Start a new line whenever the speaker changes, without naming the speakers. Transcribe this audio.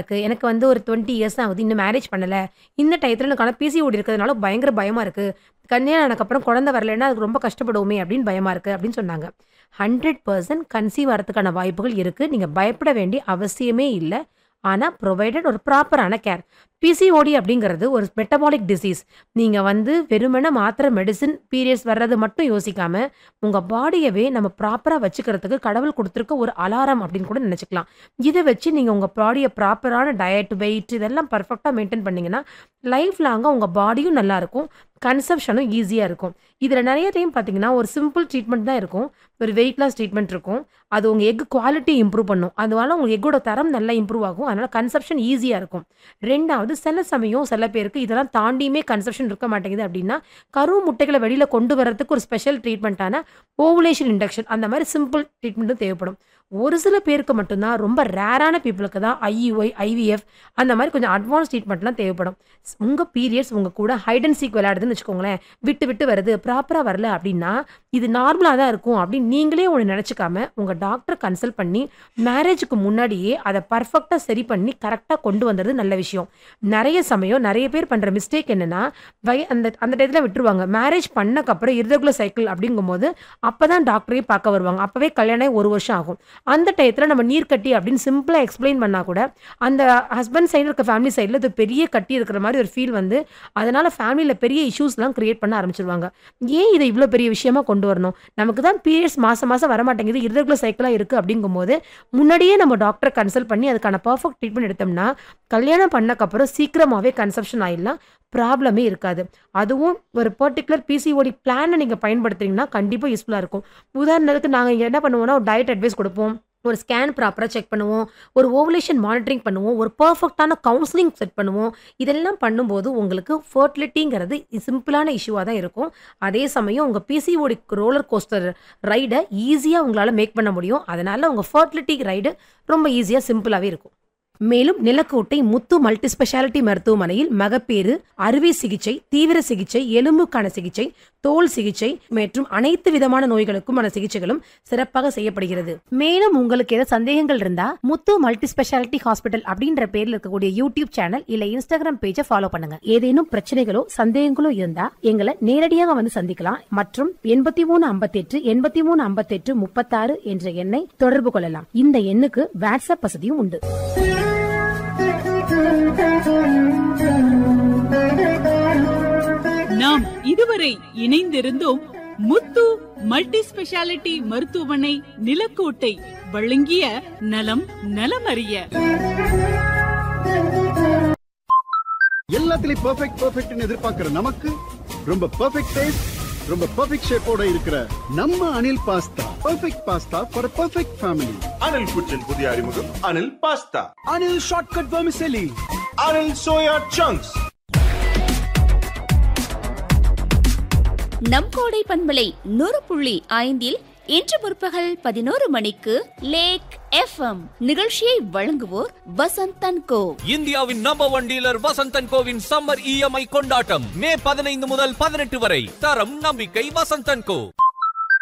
இருக்கு எனக்கு வந்து ஒரு டுவெண்ட்டி இயர்ஸ் தான் ஆகுது இன்னும் மேரேஜ் பண்ணல இந்த டயத்தில் எனக்கான பிசிஓடி இருக்கிறதுனால பயங்கர பயமா இருக்கு கல்யாணம் ஆனதுக்கப்புறம் குழந்தை வரலைன்னா அதுக்கு ரொம்ப கஷ்டப்படுவோமே அப்படின்னு பயமா இருக்கு அப்படின்னு சொன்னாங்க ஹண்ட்ரட் பர்சன்ட் கன்சீவ் வரதுக்கான வாய்ப்புகள் இருக்கு நீங்க பயப்பட வேண்டிய அவசியமே இல்லை ஆனால் ப்ரொவைடட் ஒரு ப்ராப்பரான கேர் பிசிஓடி அப்படிங்கிறது ஒரு மெட்டபாலிக் டிசீஸ் நீங்கள் வந்து வெறுமனே மாத்திரை மெடிசின் பீரியட்ஸ் வர்றது மட்டும் யோசிக்காம உங்கள் பாடியவே நம்ம ப்ராப்பராக வச்சுக்கிறதுக்கு கடவுள் கொடுத்துருக்க ஒரு அலாரம் அப்படின்னு கூட நினச்சிக்கலாம் இதை வச்சு நீங்கள் உங்கள் பாடியை ப்ராப்பரான டயட் வெயிட் இதெல்லாம் பர்ஃபெக்டாக மெயின்டைன் பண்ணீங்கன்னா லைஃப் லாங்காக உங்கள் பாடியும் நல்லா இருக்கும் கன்சப்ஷனும் ஈஸியாக இருக்கும் இதில் நிறைய டைம் பார்த்தீங்கன்னா ஒரு சிம்பிள் ட்ரீட்மெண்ட் தான் இருக்கும் ஒரு வெயிட் லாஸ் ட்ரீட்மெண்ட் இருக்கும் அது உங்கள் எக் குவாலிட்டி இம்ப்ரூவ் பண்ணும் அதனால உங்கள் எக்கோட தரம் நல்லா இம்ப்ரூவ் ஆகும் அதனால் கன்சப்ஷன் ஈஸியாக இருக்கும் ரெண்டாவது சில சமயம் சில பேருக்கு இதெல்லாம் தாண்டியுமே கன்சப்ஷன் இருக்க மாட்டேங்குது அப்படின்னா கரு முட்டைகளை வெளியில் கொண்டு வரதுக்கு ஒரு ஸ்பெஷல் ட்ரீட்மெண்ட்டான ஓவுலேஷன் இண்டக்ஷன் அந்த மாதிரி சிம்பிள் ட்ரீட்மெண்ட்டும் தேவைப்படும் ஒரு சில பேருக்கு மட்டும்தான் ரொம்ப ரேரான பீப்புளுக்கு தான் ஐயுஐ ஐவிஎஃப் அந்த மாதிரி கொஞ்சம் அட்வான்ஸ் ட்ரீட்மெண்ட்லாம் தேவைப்படும் உங்கள் பீரியட்ஸ் உங்கள் கூட ஹைட் அண்ட் சீக் விளையாடுதுன்னு வச்சுக்கோங்களேன் விட்டு விட்டு வருது ப்ராப்பராக வரல அப்படின்னா இது நார்மலாக தான் இருக்கும் அப்படின்னு நீங்களே ஒன்று நினச்சிக்காம உங்கள் டாக்டர் கன்சல்ட் பண்ணி மேரேஜுக்கு முன்னாடியே அதை பர்ஃபெக்டாக சரி பண்ணி கரெக்டாக கொண்டு வந்தது நல்ல விஷயம் நிறைய சமயம் நிறைய பேர் பண்ணுற மிஸ்டேக் என்னென்னா வய அந்த அந்த டயத்தில் விட்டுருவாங்க மேரேஜ் பண்ணக்கப்புறம் இர்ரெகுலர் சைக்கிள் அப்படிங்கும்போது அப்போ தான் டாக்டரையே பார்க்க வருவாங்க அப்போவே கல்யாணம் ஆகி ஒரு வருஷம் ஆகும் அந்த டயத்தில் நம்ம நீர் கட்டி அப்படின்னு சிம்பிளாக எக்ஸ்பிளைன் பண்ணால் கூட அந்த ஹஸ்பண்ட் சைடில் இருக்க ஃபேமிலி சைடில் இது பெரிய கட்டி இருக்கிற மாதிரி ஒரு ஃபீல் வந்து அதனால் ஃபேமிலியில் பெரிய இஷ்யூஸ்லாம் கிரியேட் பண்ண ஆரம்பிச்சிருவாங்க ஏன் இதை இவ்வளோ பெரிய விஷயமா கொண்டு வரணும் நமக்கு தான் பீரியட்ஸ் மாதம் மாதம் வர மாட்டேங்குது இர்ரெகுலர் சைக்கிளாக இருக்குது அப்படிங்கும்போது முன்னாடியே நம்ம டாக்டரை கன்சல்ட் பண்ணி அதுக்கான பர்ஃபெக்ட் ட்ரீட்மெண்ட் எடுத்தோம்னா கல்யாணம் பண்ணக்கப்புறம் சீக்கிரமாகவே கன்சப்ஷன் ஆயிடலாம் ப்ராப்ளமே இருக்காது அதுவும் ஒரு பர்டிகுலர் பிசிஓடி பிளானை நீங்கள் பயன்படுத்துறீங்கன்னா கண்டிப்பாக யூஸ்ஃபுல்லாக இருக்கும் உதாரணத்துக்கு நாங்கள் இங்கே என்ன பண்ணுவோம்னா ஒரு டயட் அட்வைஸ் கொடுப்போம் ஒரு ஸ்கேன் ப்ராப்பராக செக் பண்ணுவோம் ஒரு ஓவலேஷன் மானிட்டரிங் பண்ணுவோம் ஒரு பர்ஃபெக்டான கவுன்சிலிங் செட் பண்ணுவோம் இதெல்லாம் பண்ணும்போது உங்களுக்கு ஃபர்டிலிட்டிங்கிறது சிம்பிளான இஷ்யூவாக தான் இருக்கும் அதே சமயம் உங்கள் பிசிஓடி ரோலர் கோஸ்டர் ரைடை ஈஸியாக உங்களால் மேக் பண்ண முடியும் அதனால் உங்கள் ஃபர்டிலிட்டி ரைடு ரொம்ப ஈஸியாக சிம்பிளாகவே இருக்கும் மேலும் நிலக்கோட்டை முத்து மல்டி ஸ்பெஷாலிட்டி மருத்துவமனையில் மகப்பேறு அறுவை சிகிச்சை தீவிர சிகிச்சை எலும்புக்கான சிகிச்சை தோல் சிகிச்சை மற்றும் அனைத்து விதமான நோய்களுக்குமான சிகிச்சைகளும் சிறப்பாக செய்யப்படுகிறது மேலும் உங்களுக்கு ஏதாவது சந்தேகங்கள் இருந்தா முத்து மல்டி ஸ்பெஷாலிட்டி ஹாஸ்பிட்டல் அப்படின்ற பேர்ல இருக்கக்கூடிய யூடியூப் சேனல் இல்ல இன்ஸ்டாகிராம் பேஜை ஃபாலோ பண்ணுங்க ஏதேனும் பிரச்சனைகளோ சந்தேகங்களோ இருந்தா எங்களை நேரடியாக வந்து சந்திக்கலாம் மற்றும் எண்பத்தி மூணு ஐம்பத்தி எட்டு எண்பத்தி மூணு ஐம்பத்தி எட்டு முப்பத்தாறு என்ற எண்ணை தொடர்பு கொள்ளலாம் இந்த எண்ணுக்கு வாட்ஸ்அப் வசதியும் உண்டு
நாம் இதுவரை இணைந்திருந்தோம் முத்து மல்டி ஸ்பெஷாலிட்டி மருத்துவமனை நிலக்கோட்டை வழங்கிய நலம் நலமறிய
எல்லாத்துலயும் பெர்ஃபெக்ட் பெர்ஃபெக்ட்னு எதிர்பார்க்கிற நமக்கு ரொம்ப பெர்ஃபெக்ட் டேஸ்ட் ரொம்ப பெர்ஃபெக்ட் ஷேப்போட இருக்கிற நம்ம Anil pasta perfect pasta for perfect family
Anil kitchen புதிய அறிமுகம் Anil pasta
Anil shortcut vermicelli
Anil soya chunks
நம் கோடை பண்பலை நூறு புள்ளி ஐந்தில் இன்று முற்பகல் பதினோரு மணிக்கு லேக் எஃப்எம் நிகழ்ச்சியை வழங்குவோர் வசந்தன் கோ
இந்தியாவின் நம்பர் ஒன் டீலர் வசந்தன் கோவின் சம்மர் இஎம்ஐ கொண்டாட்டம் மே பதினைந்து முதல் பதினெட்டு வரை தரம் நம்பிக்கை வசந்தன் கோ